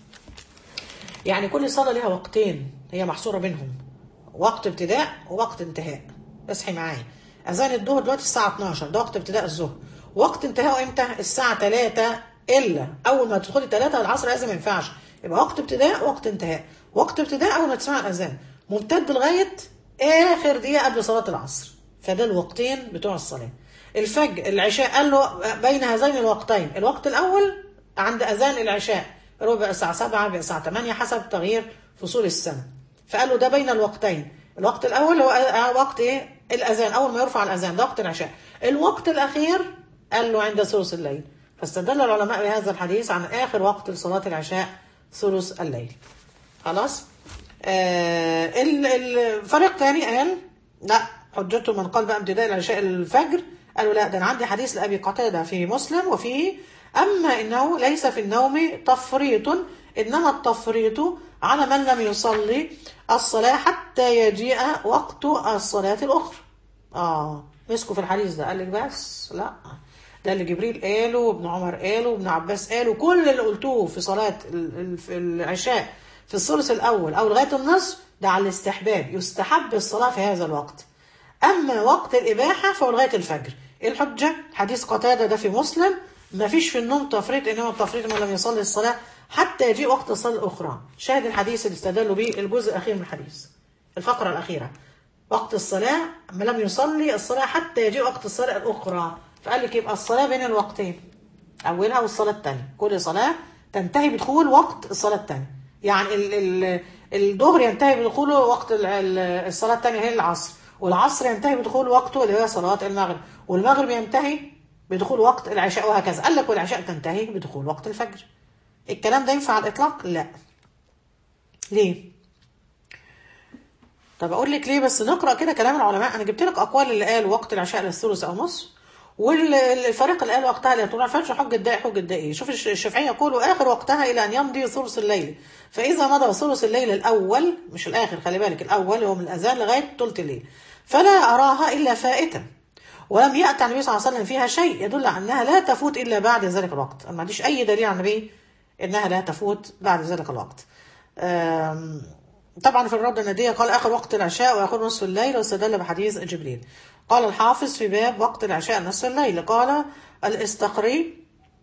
يعني كل صلاة لها وقتين هي محصورة بينهم وقت ابتداء ووقت انتهاء اصحي معايا اذان الظهر دلوقتي الساعة 12 ده وقت ابتداء الظهر وقت انتهاءه امتى الساعة 3 الا اول ما تدخلي 3 العصر لازم ما ينفعش يبقى وقت ابتداء وقت انتهاء وقت ابتداء اول ما تسمع الاذان ممتد لغاية اخر دقيقة قبل صلاة العصر فده الوقتين بتوع الصلاة الفجر العشاء قال له بين هذين الوقتين الوقت الاول عند اذان العشاء ربع الساعة 7 ربع الساعة 8 حسب تغيير فصول السنة فقالوا ده بين الوقتين الوقت الأول هو وقت إيه الأذان أول ما يرفع الأذان ده وقت العشاء الوقت الأخير قال له عند ثلث الليل فاستدل العلماء بهذا الحديث عن آخر وقت لصلاة العشاء ثلث الليل خلاص آه الفريق تاني قال لا حجته من قال بقى ابتداء العشاء الفجر قالوا لا ده انا عندي حديث لابي قتاده في مسلم وفيه أما إنه ليس في النوم تفريط إنما التفريط على من لم يصلي الصلاة حتى يجيء وقت الصلاة الأخرى آه مسكوا في الحديث ده قال لك بس لا ده اللي جبريل قاله وابن عمر قاله وابن عباس قاله كل اللي قلتوه في صلاة العشاء في الثلث الأول أو لغاية النصف ده على الاستحباب يستحب الصلاة في هذا الوقت أما وقت الإباحة فهو لغاية الفجر الحجة حديث قتادة ده في مسلم ما فيش في النوم تفريط انما التفريط من لم يصلي الصلاه حتى يجيء وقت الصلاه الاخرى شاهد الحديث اللي استدلوا به الجزء الاخير من الحديث الفقره الاخيره وقت الصلاه ما لم يصلي الصلاه حتى يجيء وقت الصلاه الاخرى فقال لك يبقى الصلاه بين الوقتين اولها والصلاه الثانيه كل صلاه تنتهي بدخول وقت الصلاه الثانيه يعني ال ال الظهر ينتهي بدخول وقت الصلاه الثانيه هي العصر والعصر ينتهي بدخول وقته اللي هي صلاه المغرب والمغرب ينتهي بدخول وقت العشاء وهكذا قال لك والعشاء تنتهي بدخول وقت الفجر الكلام ده ينفع على الإطلاق لا ليه طب أقول لك ليه بس نقرأ كده كلام العلماء أنا جبت لك أقوال اللي قال وقت العشاء للثلث أو نص والفريق اللي قال وقتها لا طلوع الفجر حجة ده حجة ده إيه شوف الشافعية يقولوا آخر وقتها إلى أن يمضي ثلث الليل فإذا مضى ثلث الليل الأول مش الآخر خلي بالك الأول هو من الأذان لغاية ثلث الليل فلا أراها إلا فائتة ولم يأتي عن النبي صلى الله عليه وسلم فيها شيء يدل على أنها لا تفوت إلا بعد ذلك الوقت أنا ما عنديش أي دليل عن النبي أنها لا تفوت بعد ذلك الوقت طبعا في الرد الندية قال آخر وقت العشاء وآخر نصف الليل واستدل بحديث جبريل قال الحافظ في باب وقت العشاء نصف الليل قال الاستقري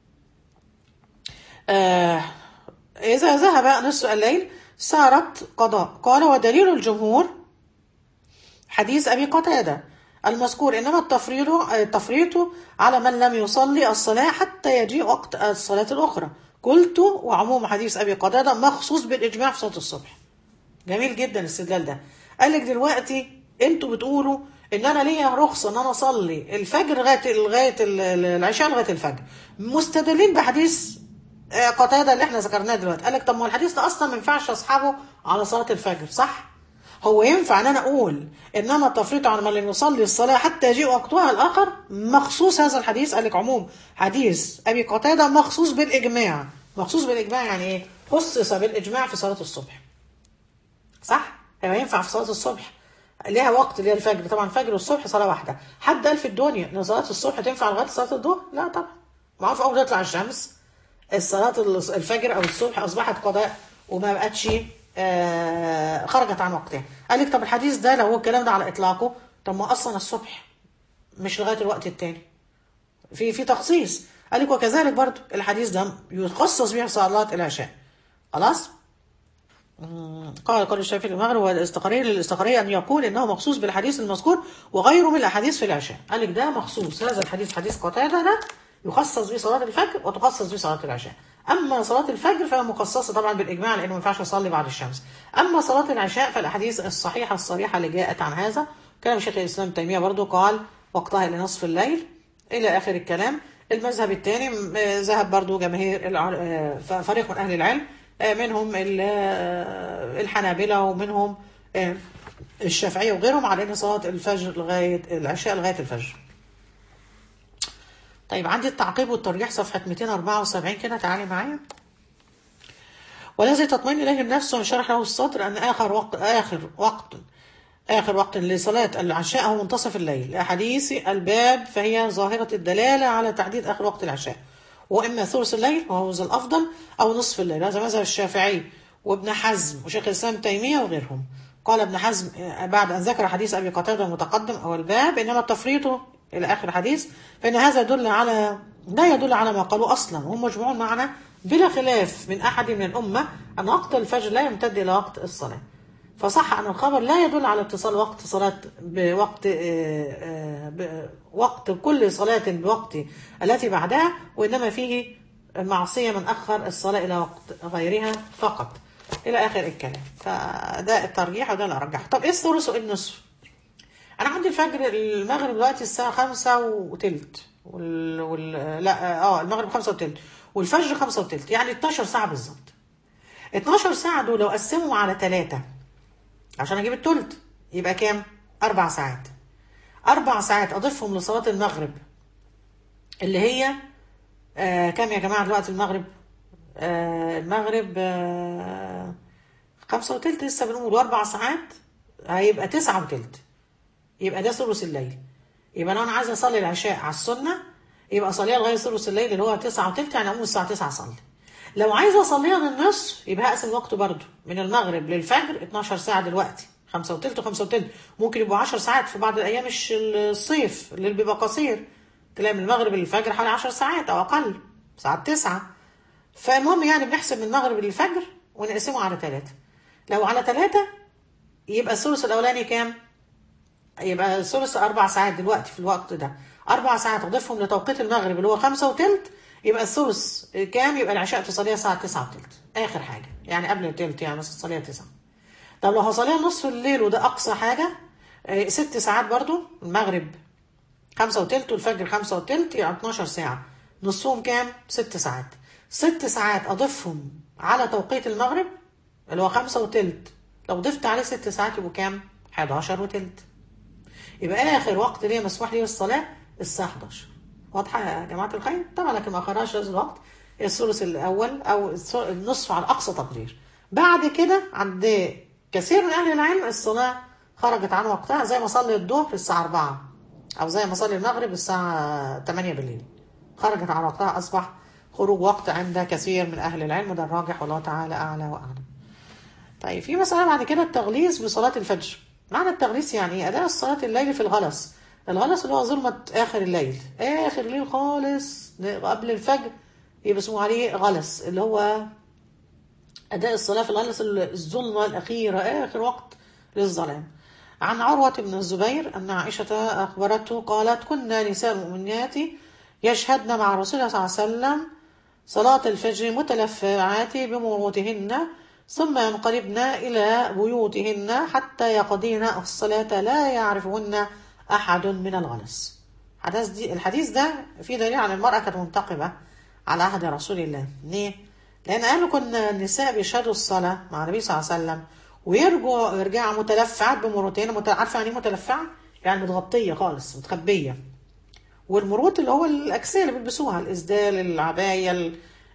آه إذا ذهب نصف الليل سارت قضاء قال ودليل الجمهور حديث أبي قتادة المذكور إنما التفريط التفريط على من لم يصلي الصلاة حتى يجيء وقت الصلاة الأخرى قلت وعموم حديث أبي قتادة مخصوص بالإجماع في صلاة الصبح جميل جدا الاستدلال ده قال لك دلوقتي انتوا بتقولوا ان انا ليا رخصه ان انا اصلي الفجر لغايه لغايه العشاء لغايه الفجر مستدلين بحديث قتاده اللي احنا ذكرناه دلوقتي قال لك طب ما الحديث ده اصلا ما ينفعش اصحابه على صلاه الفجر صح هو ينفع ان انا اقول انما التفريط على من لم يصلي الصلاه حتى يجيء وقتها الاخر مخصوص هذا الحديث قال لك عموم حديث ابي قتاده مخصوص بالاجماع مخصوص بالاجماع يعني ايه خصص بالاجماع في صلاه الصبح صح هو ينفع في صلاه الصبح ليها وقت اللي هي الفجر طبعا الفجر والصبح صلاه واحده حد قال في الدنيا ان صلاه الصبح تنفع لغايه صلاه الظهر لا طبعا معروف اول ما تطلع الشمس الصلاه الفجر او الصبح اصبحت قضاء وما بقتش آه خرجت عن وقتها قال لك طب الحديث ده لو هو الكلام ده على اطلاقه طب ما اصلا الصبح مش لغايه الوقت التاني في في تخصيص قال لك وكذلك برضو الحديث ده يخصص به صلاه العشاء خلاص قال قال الشافعي المغرب والاستقرارية للاستقرارية أن يقول إنه مخصوص بالحديث المذكور وغيره من الأحاديث في العشاء قال لك ده مخصوص هذا الحديث حديث قتادة ده يخصص به صلاة الفجر وتخصص به صلاة العشاء أما صلاة الفجر فهي مخصصة طبعا بالإجماع لأنه ما ينفعش يصلي بعد الشمس أما صلاة العشاء فالأحاديث الصحيحة الصريحة اللي جاءت عن هذا كلام شيخ الإسلام تيمية برضو قال وقتها إلى نصف الليل إلى آخر الكلام المذهب الثاني ذهب برضو جماهير فريق من أهل العلم منهم الحنابلة ومنهم الشافعية وغيرهم على أن صلاة الفجر لغاية العشاء لغاية الفجر طيب عندي التعقيب والترجيح صفحة 274 كده تعالي معايا والذي تطمئن إليه النفس وانشرح له الصدر أن آخر وقت آخر وقت آخر وقت لصلاة العشاء هو منتصف الليل لأحاديث الباب فهي ظاهرة الدلالة على تحديد آخر وقت العشاء وإما ثلث الليل وهو الأفضل أو نصف الليل هذا مذهب الشافعي وابن حزم وشيخ الإسلام تيمية وغيرهم قال ابن حزم بعد أن ذكر حديث أبي قتادة المتقدم أو الباب إنما التفريط إلى آخر الحديث فإن هذا يدل على لا يدل على ما قالوا أصلا وهم مجموعون معنا بلا خلاف من أحد من الأمة أن وقت الفجر لا يمتد إلى وقت الصلاة فصح أن الخبر لا يدل على اتصال وقت صلاة بوقت وقت كل صلاة بوقت التي بعدها وإنما فيه معصية من أخر الصلاة إلى وقت غيرها فقط إلى آخر الكلام فده الترجيح وده اللي أرجحه طب إيه الثلث وإيه النصف؟ أنا عندي الفجر المغرب دلوقتي الساعة خمسة وتلت وال... وال... لا اه المغرب خمسة وتلت والفجر خمسة وتلت يعني 12 ساعة بالظبط 12 ساعة دول لو قسمهم على ثلاثة عشان اجيب التلت يبقى كام اربع ساعات اربع ساعات اضيفهم لصلاه المغرب اللي هي آه كام يا جماعه دلوقتي المغرب آه المغرب آه خمسة وتلت لسه بنقول اربع ساعات هيبقى تسعة وتلت يبقى ده ثلث الليل يبقى لو انا عايزه اصلي العشاء على السنه يبقى اصليها لغايه ثلث الليل اللي هو تسعة وتلت يعني اقوم الساعه 9 اصلي لو عايزه اصليها للنصف يبقى هقسم وقته برضه من المغرب للفجر 12 ساعه دلوقتي خمسة وتلت وخمسة وتلت ممكن يبقوا 10 ساعات في بعض الايام مش الصيف اللي بيبقى قصير تلاقي من المغرب للفجر حوالي 10 ساعات او اقل ساعات 9 فالمهم يعني بنحسب من المغرب للفجر ونقسمه على ثلاثة لو على ثلاثة يبقى الثلث الاولاني كام؟ يبقى الثلث اربع ساعات دلوقتي في الوقت ده اربع ساعات اضيفهم لتوقيت المغرب اللي هو خمسة وتلت يبقى الثلث كام يبقى العشاء تصليها الساعة 9 وتلت آخر حاجة يعني قبل التلت يعني مثلا تصليها 9 طب لو هصليها نصف الليل وده أقصى حاجة آه ست ساعات برضو المغرب خمسة وتلت والفجر خمسة وتلت يعني 12 ساعة نصهم كام؟ ست ساعات ست ساعات أضيفهم على توقيت المغرب اللي هو خمسة وتلت لو ضفت عليه ست ساعات يبقوا كام؟ 11 وتلت يبقى آخر وقت ليه مسموح لي الصلاة الساعة 11 واضحة يا جماعة الخير طبعا لكن ما أخرهاش هذا الوقت الثلث الأول أو النصف على أقصى تقدير بعد كده عند كثير من أهل العلم الصلاة خرجت عن وقتها زي ما صلي الظهر الساعة 4 أو زي ما صلي المغرب الساعة 8 بالليل خرجت عن وقتها أصبح خروج وقت عند كثير من أهل العلم وده الراجح والله تعالى أعلى وأعلم طيب في مسألة بعد كده التغليظ بصلاة الفجر معنى التغليظ يعني ايه أداء صلاة الليل في الغلس الغلس اللي هو ظلمة آخر الليل آخر الليل خالص قبل الفجر يبقى اسمه عليه غلس اللي هو أداء الصلاة في الغلس الظلمة الأخيرة آخر وقت للظلام عن عروة بن الزبير أن عائشة أخبرته قالت كنا نساء المؤمنات يشهدن مع رسول الله صلى الله عليه وسلم صلاة الفجر متلفعات بمروتهن ثم ينقلبن إلى بيوتهن حتى يقضين الصلاة لا يعرفهن أحد من الغلس الحديث, دي الحديث ده فيه دليل عن المرأة كانت منتقبة على عهد رسول الله ليه؟ لأن قالوا كنا النساء بيشهدوا الصلاة مع النبي صلى الله عليه وسلم ويرجعوا يرجعوا متلفعات بمروتين مت... عارفة يعني ايه متلفعة؟ يعني متغطية خالص متخبية والمروت اللي هو الأكسية اللي بيلبسوها الإسدال العباية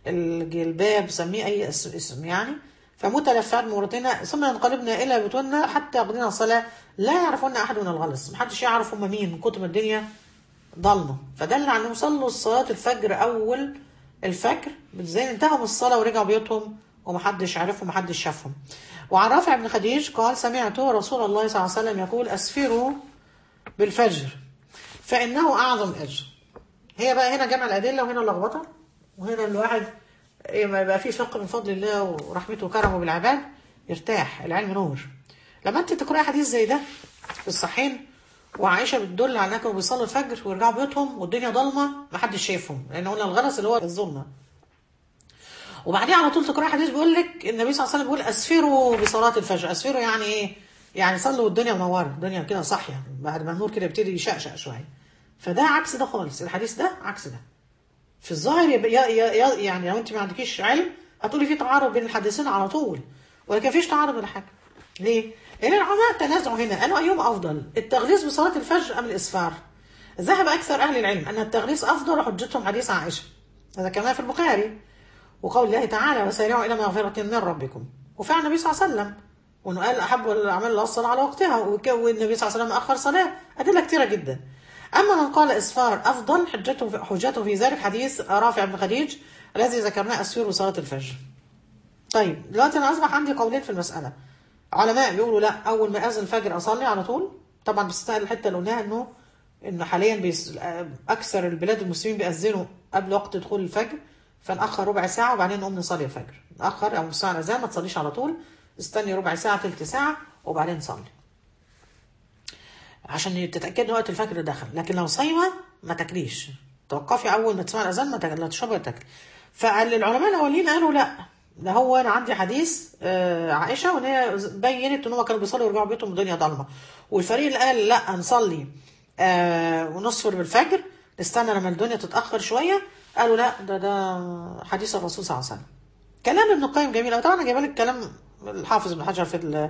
الجلباب سميه اي اس- اسم يعني فمتلفات مرتنا ثم ينقلبنا الى بيوتنا حتى يقضينا الصلاه لا يعرفون احد من الغلس محدش يعرف هم مين من كتر ما الدنيا ضلمه فدل على انهم صلوا صلاه الفجر اول الفجر زي انتهوا من الصلاه ورجعوا بيوتهم ومحدش عرفهم ومحدش شافهم وعن رافع بن خديج قال سمعت رسول الله صلى الله عليه وسلم يقول اسفروا بالفجر فانه اعظم اجر هي بقى هنا جمع الادله وهنا اللخبطه وهنا الواحد إيه ما يبقى فيه فقه من فضل الله ورحمته وكرمه بالعباد يرتاح العلم نور لما انت تقراي حديث زي ده في الصحيحين وعائشه بتدل على انهم بيصلوا الفجر ويرجعوا بيوتهم والدنيا ضلمه محدش شايفهم لان قلنا الغلس اللي هو الظلمه وبعدين على طول تقرا حديث بيقول لك النبي صلى الله عليه وسلم بيقول اسفروا بصلاه الفجر اسفروا يعني ايه يعني صلوا والدنيا منوره الدنيا كده صاحيه بعد ما النور كده يبتدي يشقشق شويه فده عكس ده خالص الحديث ده عكس ده في الظاهر يبقى يا يا يا يعني لو انت ما عندكيش علم هتقولي في تعارض بين الحديثين على طول ولكن مفيش تعارض ولا حاجه ليه؟ لان العلماء تنازعوا هنا قالوا ايهما افضل التغليظ بصلاه الفجر ام الاسفار؟ ذهب اكثر اهل العلم ان التغليظ افضل وحجتهم حديث عائشه هذا كما في البخاري وقول الله تعالى وسارعوا الى مغفره من ربكم وفعل النبي صلى الله عليه وسلم وانه قال احب الاعمال الله الصلاه على وقتها وك- والنبي صلى الله عليه وسلم اخر صلاه ادله كثيره جدا اما من قال اسفار افضل حجته في حجته في ذلك حديث رافع بن خديج الذي ذكرناه اسفر صلاه الفجر طيب دلوقتي انا اصبح عندي قولين في المساله علماء بيقولوا لا اول ما اذن الفجر اصلي على طول طبعا باستثناء الحته اللي قلناها انه انه حاليا بيس... اكثر البلاد المسلمين بيأذنوا قبل وقت دخول الفجر فنأخر ربع ساعة وبعدين نقوم نصلي الفجر نأخر أو نصلي الأذان ما تصليش على طول استني ربع ساعة تلت ساعة وبعدين صلي عشان تتأكد إن وقت الفجر دخل لكن لو صايمة ما تاكليش توقفي أول ما تسمعي الأذان ما تاكل لا تشربي ولا تاكلي فالعلماء الأولين قالوا لا ده هو أنا عندي حديث آه، عائشة وإن هي بينت إن هم كانوا بيصلوا ويرجعوا بيوتهم الدنيا ضلمة والفريق اللي قال لا نصلي آه ونصفر بالفجر نستنى لما الدنيا تتأخر شوية قالوا لا ده ده حديث الرسول صلى الله عليه وسلم كلام ابن القيم جميل أوي. طبعا انا جايبه لك كلام الحافظ ابن حجر في ال-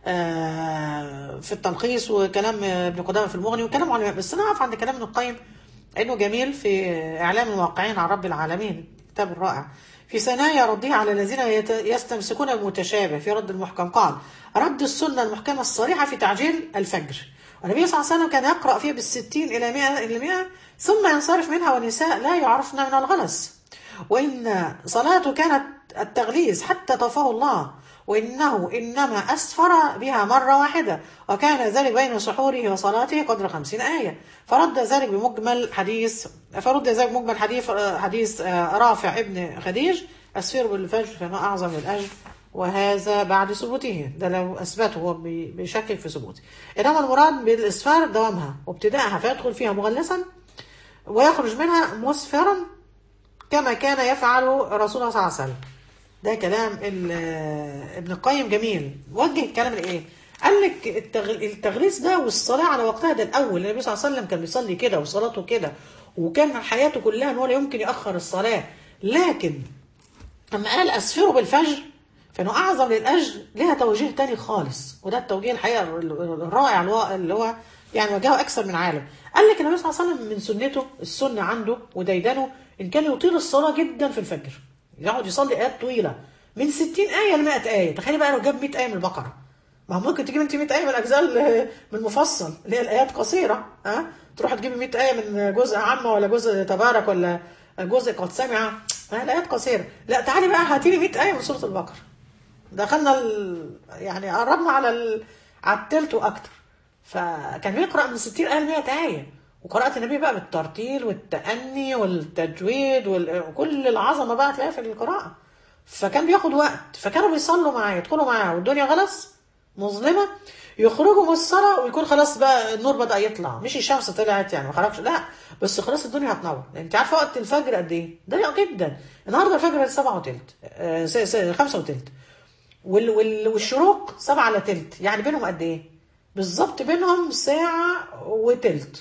آه، في التلخيص وكلام ابن قدامه في المغني وكلام علماء بس انا اقف عند كلام ابن القيم انه جميل في اعلام الواقعين عن رب العالمين كتاب رائع في ثنايا رده على الذين يت- يستمسكون بالمتشابه في رد المحكم قال رد السنه المحكمه الصريحه في تعجيل الفجر والنبي صلى الله عليه وسلم كان يقرا فيها بالستين الى 100 الى 100 ثم ينصرف منها والنساء لا يعرفن من الغلس وإن صلاته كانت التغليظ حتى طفاه الله وإنه إنما أسفر بها مرة واحدة وكان ذلك بين سحوره وصلاته قدر خمسين آية فرد ذلك بمجمل حديث فرد ذلك بمجمل حديث حديث آه، رافع ابن خديج أسفر بالفجر فإنه أعظم الأجر وهذا بعد ثبوته ده لو أثبته هو بي- بيشكك في ثبوته إنما المراد بالإسفار دوامها وابتدائها فيدخل فيها مغلسا ويخرج منها مسفرا كما كان يفعل رسول الله صلى الله عليه وسلم ده كلام ال- ابن القيم جميل وجه الكلام لايه قال لك التغ- التغليس ده والصلاه على وقتها ده الاول النبي صلى الله عليه وسلم كان بيصلي كده وصلاته كده وكان حياته كلها ان هو لا يمكن ياخر الصلاه لكن لما قال اسفروا بالفجر فانه اعظم للاجر لها توجيه تاني خالص وده التوجيه الحقيقه الرائع اللي هو- اللي هو يعني وجهه اكثر من عالم قال لك النبي صلى الله عليه وسلم من سنته السنه عنده وديدنه ان كان يطيل الصلاه جدا في الفجر يقعد يصلي ايات طويله من 60 ايه ل 100 ايه تخيلي بقى لو جاب 100 ايه من البقره ما هو ممكن تجيب انت 100 ايه من الاجزاء ال- من المفصل اللي هي الايات قصيره ها تروح تجيبي 100 ايه من جزء عامه ولا جزء تبارك ولا جزء قد سمع ما هي الايات قصيره لا تعالي بقى هاتي لي 100 ايه من سوره البقره دخلنا ال... يعني قربنا على ال... على التلت واكتر فكان بيقرا من 60 ايه ل 100 ايه وقراءة النبي بقى بالترتيل والتأني والتجويد وكل العظمة بقى تلاقيها في القراءة فكان بياخد وقت فكانوا بيصلوا معاه يدخلوا معاه والدنيا غلس مظلمة يخرجوا من الصلاة ويكون خلاص بقى النور بدأ يطلع مش الشمس طلعت يعني ما خرجش لا بس خلاص الدنيا هتنور لأن انت عارفة وقت الفجر قد ايه؟ ضيق جدا النهارده الفجر سبعة وتلت آه س- س- خمسة وتلت وال وال والشروق سبعة الا تلت يعني بينهم قد ايه؟ بالظبط بينهم ساعة وتلت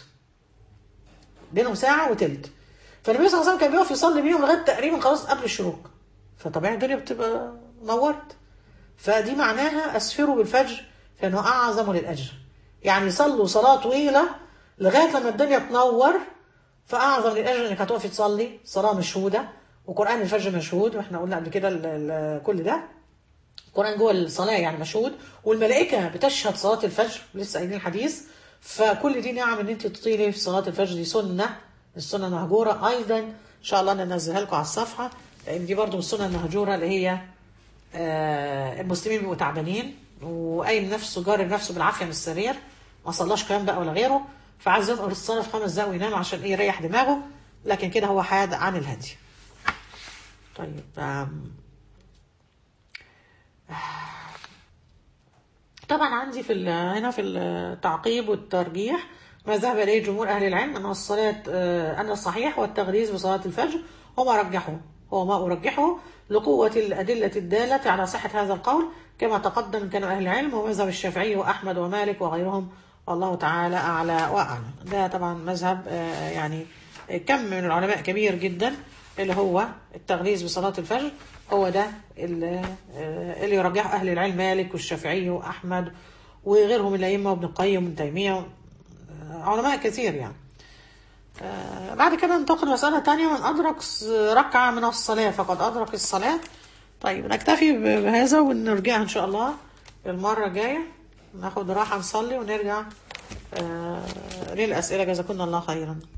بينهم ساعة وتلت فالنبي صلى الله عليه وسلم كان بيقف يصلي بيهم لغاية تقريبا خلاص قبل الشروق فطبيعي الدنيا بتبقى نورت فدي معناها أسفروا بالفجر فإنه أعظم للأجر يعني صلوا صلاة طويلة لغاية لما الدنيا تنور فأعظم للأجر إنك هتقفي تصلي صلاة مشهودة وقرآن الفجر مشهود واحنا قلنا قبل كده ال- ال- كل ده القرآن جوه الصلاة يعني مشهود والملائكة بتشهد صلاة الفجر لسه قايلين الحديث فكل دي نعم ان انت تطيلي في صلاة الفجر دي سنة السنة المهجورة ايضا ان شاء الله ننزلها لكم على الصفحة لان دي برضو من السنة المهجورة اللي هي آه، المسلمين بيبقوا تعبانين وقايم نفسه جارب نفسه بالعافية من السرير ما صلاش قيام بقى ولا غيره فعايز ينقر الصلاة في خمس دقايق وينام عشان ايه يريح دماغه لكن كده هو حاد عن الهدي طيب آم، طبعا عندي في ال- هنا في التعقيب والترجيح ما ذهب اليه جمهور اهل العلم ان الصلاه آه، ان الصحيح والتغريز بصلاه الفجر وما رجحه هو ما ارجحه لقوه الادله الداله على صحه هذا القول كما تقدم كان اهل العلم ومذهب الشافعي واحمد ومالك وغيرهم والله تعالى اعلى واعلم ده طبعا مذهب آه، يعني كم من العلماء كبير جدا اللي هو التغليظ بصلاة الفجر هو ده اللي, آه، اللي يرجحه أهل العلم مالك والشافعي وأحمد وغيرهم من الأئمة وابن القيم وابن تيمية آه، علماء كثير يعني آه، بعد كده ننتقل لمسألة تانية من أدرك س- ركعة من الصلاة فقد أدرك الصلاة طيب نكتفي ب- بهذا ونرجع إن شاء الله المرة الجاية ناخد راحة نصلي ونرجع آه، للأسئلة جزاكم الله خيرا